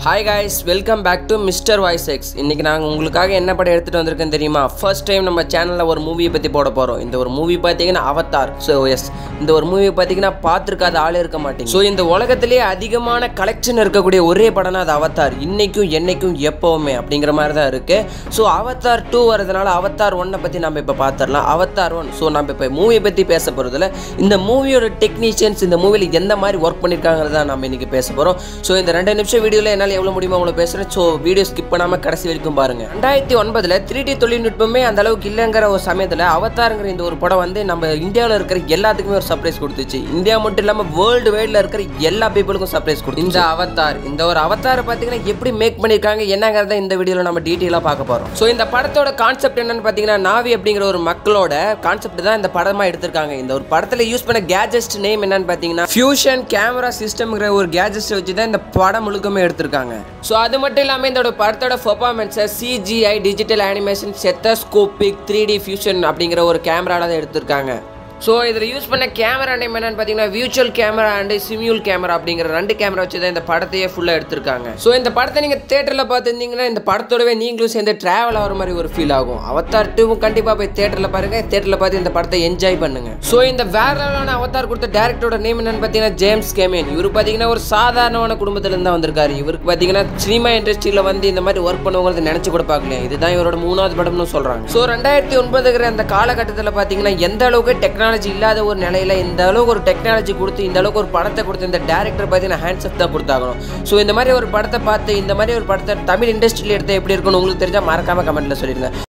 hi guys welcome back to mister voice X இன்றைக்கி நாங்கள் உங்களுக்காக என்ன படம் எடுத்துகிட்டு வந்திருக்கேன் தெரியுமா ஃபர்ஸ்ட் டைம் நம்ம சேனலில் ஒரு மூவியை பற்றி போட போகிறோம் இந்த ஒரு மூவி பார்த்தீங்கன்னா அவத்தார் ஸோ எஸ் இந்த ஒரு மூவி பார்த்தீங்கன்னா பார்த்துருக்காத ஆளே இருக்க மாட்டேங்க ஸோ இந்த உலகத்திலேயே அதிகமான கலெக்ஷன் இருக்கக்கூடிய ஒரே படம்னா அது அவத்தார் இன்னைக்கும் என்னைக்கும் எப்போவுமே அப்படிங்கிற மாதிரி தான் இருக்குது ஸோ அவத்தார் டூ வரதுனால அவத்தார் ஒன்னை பற்றி நம்ம இப்போ பார்த்துடலாம் அவத்தார் ஒன் ஸோ நம்ம இப்போ மூவியை பற்றி பேச போகிறதுல இந்த மூவியோட டெக்னீஷியன்ஸ் இந்த மூவியில் எந்த மாதிரி ஒர்க் பண்ணியிருக்காங்கிறத நம்ம இன்றைக்கி பேச போகிறோம் ஸோ இந்த ரெண்டு நிமிஷம் வீடியோவில் என்னால் எவ்வளோ முடியுமோ அவ்வளோ பேசுகிறேன் ஸோ வீடியோ ஸ்கிப் பண்ணாமல் கடைசி வரைக்கும் பாருங்கள் ரெண்டாயிரத்தி ஒன்பதில் த்ரீ டி தொழில்நுட்பமே அந்த அளவுக்கு இல்லைங்கிற ஒரு சமயத்தில் அவதாருங்கிற இந்த ஒரு படம் வந்து நம்ம இந்தியாவில் இருக்கிற எல்லாத்துக்குமே ஒரு சர்ப்ரைஸ் கொடுத்துச்சு இந்தியா மட்டும் இல்லாமல் வேர்ல்டு வைடில் இருக்கிற எல்லா பீப்புளுக்கும் சர்ப்ரைஸ் கொடுத்து இந்த அவதார் இந்த ஒரு அவதாரை பார்த்தீங்கன்னா எப்படி மேக் பண்ணியிருக்காங்க என்னங்கிறத இந்த வீடியோவில் நம்ம டீட்டெயிலாக பார்க்க போகிறோம் ஸோ இந்த படத்தோட கான்செப்ட் என்னன்னு பார்த்தீங்கன்னா நாவி அப்படிங்கிற ஒரு மக்களோட கான்செப்ட் தான் இந்த படமாக எடுத்திருக்காங்க இந்த ஒரு படத்தில் யூஸ் பண்ண கேஜெஸ்ட் நேம் என்னன்னு பார்த்தீங்கன்னா ஃபியூஷன் கேமரா சிஸ்டம்ங்கிற ஒரு கேஜெஸ்ட் வச்சு தான் இந்த படம் முழுக்கமே எடுத்திருக்காங்க ஸோ அது மட்டும் இல்லாமல் இந்த ஒரு படத்தோட பெர்ஃபார்மன்ஸை CGI digital animation stereoscopic three D fusion அப்படிங்கிற ஒரு கேமரால தான் எடுத்திருக்காங்க ஸோ இதில் யூஸ் பண்ண கேமரா நேம் என்னன்னு பார்த்தீங்கன்னா வியூச்சுவல் கேமரா அண்ட் சிமியூல் கேமரா அப்படிங்கிற ரெண்டு கேமரா வச்சு தான் இந்த படத்தையே ஃபுல்லாக எடுத்திருக்காங்க ஸோ இந்த படத்தை நீங்கள் தேட்டரில் பார்த்துருந்தீங்கன்னா இந்த படத்தோடவே நீங்களும் சேர்ந்து ட்ராவல் ஆகிற மாதிரி ஒரு ஃபீல் ஆகும் அவத்தார் டூவும் கண்டிப்பாக போய் தேட்டரில் பாருங்க தேட்டரில் பார்த்து இந்த படத்தை என்ஜாய் பண்ணுங்க ஸோ இந்த வேற லெவலான அவதார் கொடுத்த டேரக்டரோட நேம் என்னன்னு பார்த்தீங்கன்னா ஜேம்ஸ் கேமியன் இவர் பார்த்தீங்கன்னா ஒரு சாதாரணமான குடும்பத்திலேருந்து தான் வந்திருக்காரு இவருக்கு பார்த்தீங்கன்னா சினிமா இண்டஸ்ட்ரியில் வந்து இந்த மாதிரி ஒர்க் பண்ணுவங்கிறது நினச்சி கூட பார்க்கல இதுதான் இவரோட மூணாவது படம்னு சொல்கிறாங்க ஸோ ரெண்டாயிரத்தி ஒன்பதுங்கிற அந்த காலகட்டத்தில் பார்த்தீங்கன்னா எந்த அளவுக்கு டெக்னாலஜி இல்லாத ஒரு நிலையில இந்த அளவுக்கு ஒரு டெக்னாலஜி கொடுத்து இந்த அளவுக்கு ஒரு படத்தை கொடுத்து இந்த டேரக்டர் பார்த்தீங்கன்னா ஹேண்ட்ஸ் அப் தான் கொடுத்தாகணும் ஸோ இந்த மாதிரி ஒரு படத்தை பார்த்து இந்த மாதிரி ஒரு படத்தை தமிழ் இண்டஸ்ட்ரியில் எடுத்து எப்படி இருக்குன்னு உங்களுக்கு தெரிஞ்சால் மறக்காம கமெண்ட்ல சொல்லிடுங்க